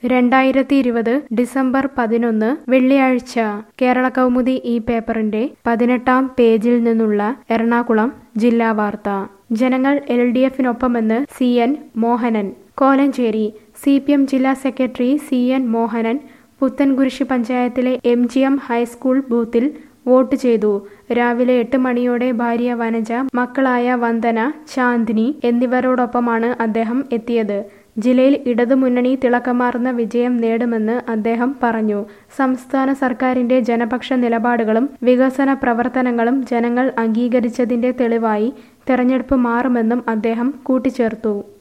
രണ്ടായിരത്തി ഇരുപത് ഡിസംബർ പതിനൊന്ന് വെള്ളിയാഴ്ച കേരള കൗമുദി ഈ പേപ്പറിന്റെ പതിനെട്ടാം പേജിൽ നിന്നുള്ള എറണാകുളം ജില്ലാ വാർത്ത ജനങ്ങൾ എൽ ഡി എഫിനൊപ്പമെന്ന് C N Mohanan Kolenchery C P M ജില്ലാ secretary C N Mohanan Puthenkurish പഞ്ചായത്തിലെ എം ജി എം ഹൈസ്കൂൾ ബൂത്തിൽ വോട്ട് ചെയ്തു രാവിലെ എട്ട് മണിയോടെ ഭാര്യ വനജ മക്കളായ വന്ദന ചാന്ദിനി എന്നിവരോടൊപ്പമാണ് അദ്ദേഹം എത്തിയത് ജില്ലയിൽ ഇടതുമുന്നണി തിളക്കമാർന്ന വിജയം നേടുമെന്ന് അദ്ദേഹം പറഞ്ഞു സംസ്ഥാന സർക്കാരിന്റെ ജനപക്ഷ നിലപാടുകളും വികസന പ്രവർത്തനങ്ങളും ജനങ്ങൾ അംഗീകരിച്ചതിന്റെ തെളിവായി തെരഞ്ഞെടുപ്പ് മാറുമെന്നും അദ്ദേഹം കൂട്ടിച്ചേർത്തു